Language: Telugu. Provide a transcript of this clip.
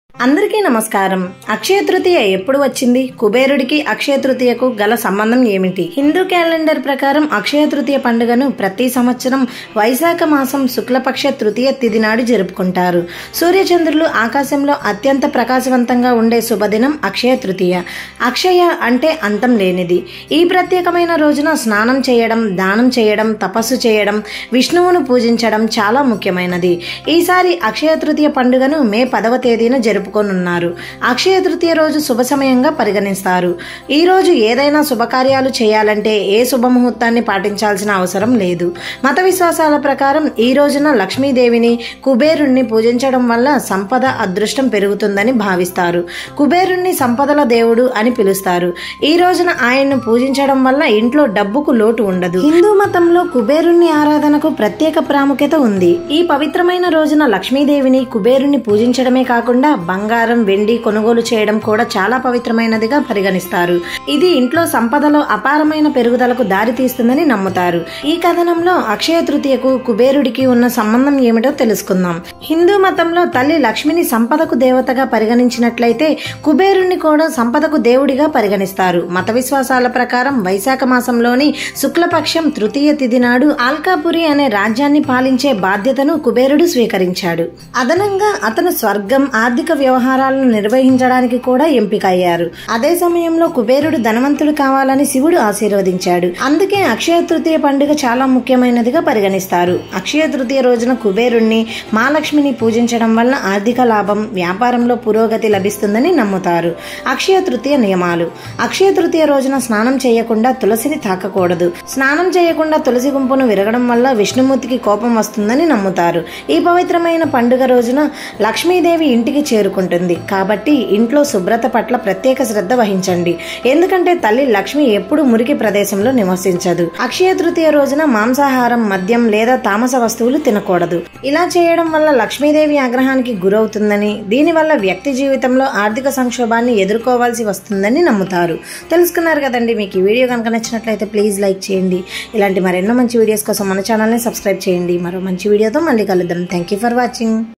అందరికీ నమస్కారం అక్షయ తృతీయ ఎప్పుడు వచ్చింది కుబేరుడికి అక్షయ తృతీయకు గల సంబంధం ఏమిటి హిందూ క్యాలెండర్ ప్రకారం అక్షయ తృతీయ పండుగను ప్రతి సంవత్సరం వైశాఖ మాసం శుక్లపక్ష తృతీయ తిథి నాడు జరుపుకుంటారు సూర్యచంద్రులు ఆకాశంలో అత్యంత ప్రకాశవంతంగా ఉండే శుభదినం అక్షయ తృతీయ అక్షయ అంటే అంతం లేనిది ఈ ప్రత్యేకమైన రోజున స్నానం చేయడం దానం చేయడం తపస్సు చేయడం విష్ణువును పూజించడం చాలా ముఖ్యమైనది ఈసారి అక్షయ తృతీయ పండుగను మే పదవ తేదీన జరుపుకోనున్నారు అక్షయ తృతీయ రోజు శుభ సమయంగా పరిగణిస్తారు ఈ రోజు ఏదైనా శుభకార్యాలు చేయాలంటే ఏ శుభముహూర్తాన్ని పాటించాల్సిన అవసరం లేదు మత విశ్వాసాల ప్రకారం ఈ రోజున లక్ష్మీదేవిని కుబేరుణ్ణి పూజించడం వల్ల సంపద అదృష్టం పెరుగుతుందని భావిస్తారు కుబేరుణ్ణి సంపదల దేవుడు అని పిలుస్తారు ఈ రోజున ఆయన్ను పూజించడం వల్ల ఇంట్లో డబ్బుకు లోటు ఉండదు హిందూ మతంలో కుబేరుణ్ణి ఆరాధనకు ప్రత్యేక ప్రాముఖ్యత ఉంది ఈ పవిత్రమైన రోజున లక్ష్మీదేవిని కుబేరుణ్ణి పూజించడమే కాకుండా బంగారం వెండి కొనుగోలు చేయడం కూడా చాలా పవిత్రమైనదిగా పరిగణిస్తారు ఇది ఇంట్లో సంపదలో అపారమైన పెరుగుదలకు దారి తీస్తుందని నమ్ముతారు ఈ కథనంలో అక్షయ తృతీయకు కుబేరుడికి ఉన్న సంబంధం ఏమిటో తెలుసుకుందాం హిందూ మతంలో తల్లి లక్ష్మిని సంపదకు దేవతగా పరిగణించినట్లయితే కుబేరుణ్ణి కూడా సంపదకు దేవుడిగా పరిగణిస్తారు మత విశ్వాసాల ప్రకారం వైశాఖ మాసంలోని శుక్లపక్షం తృతీయ తిథి నాడు ఆల్కాపురి అనే రాజ్యాన్ని పాలించే బాధ్యతను కుబేరుడు స్వీకరించాడు అదనంగా అతను స్వర్గం ఆర్థిక వ్యవహారాలను నిర్వహించడానికి కూడా ఎంపిక అయ్యారు అదే సమయంలో కుబేరుడు ధనవంతుడు కావాలని శివుడు ఆశీర్వదించాడు అందుకే అక్షయ తృతీయ పండుగ చాలా ముఖ్యమైనదిగా పరిగణిస్తారు అక్షయ తృతీయ రోజున కుబేరుణ్ణి మహాలక్ష్మిని పూజించడం వల్ల ఆర్థిక లాభం వ్యాపారంలో పురోగతి లభిస్తుందని నమ్ముతారు అక్షయ తృతీయ నియమాలు అక్షయ తృతీయ రోజున స్నానం చేయకుండా తులసిని తాకకూడదు స్నానం చేయకుండా తులసి గుంపును విరగడం వల్ల విష్ణుమూర్తికి కోపం వస్తుందని నమ్ముతారు ఈ పవిత్రమైన పండుగ రోజున లక్ష్మీదేవి ఇంటికి చేరుకుంటుంది కాబట్టి ఇంట్లో శుభ్రత పట్ల ప్రత్యేక శ్రద్ధ వహించండి ఎందుకంటే తల్లి లక్ష్మి ఎప్పుడు మురికి ప్రదేశంలో నివసించదు అక్షయ తృతీయ రోజున మాంసాహారం మద్యం లేదా తామస వస్తువులు తినకూడదు ఇలా చేయడం వల్ల లక్ష్మీదేవి ఆగ్రహానికి గురవుతుందని దీనివల్ల వ్యక్తి జీవితంలో ఆర్థిక సంక్షోభాన్ని ఎదుర్కోవాల్సి వస్తుందని నమ్ముతారు తెలుసుకున్నారు కదండి మీకు ఈ వీడియో కనుక నచ్చినట్లయితే ప్లీజ్ లైక్ చేయండి ఇలాంటి మరెన్నో మంచి వీడియోస్ కోసం మన ఛానల్ని సబ్స్క్రైబ్ చేయండి మరో మంచి వీడియోతో మళ్ళీ కలుద్దాం థ్యాంక్ యూ ఫర్ వాచింగ్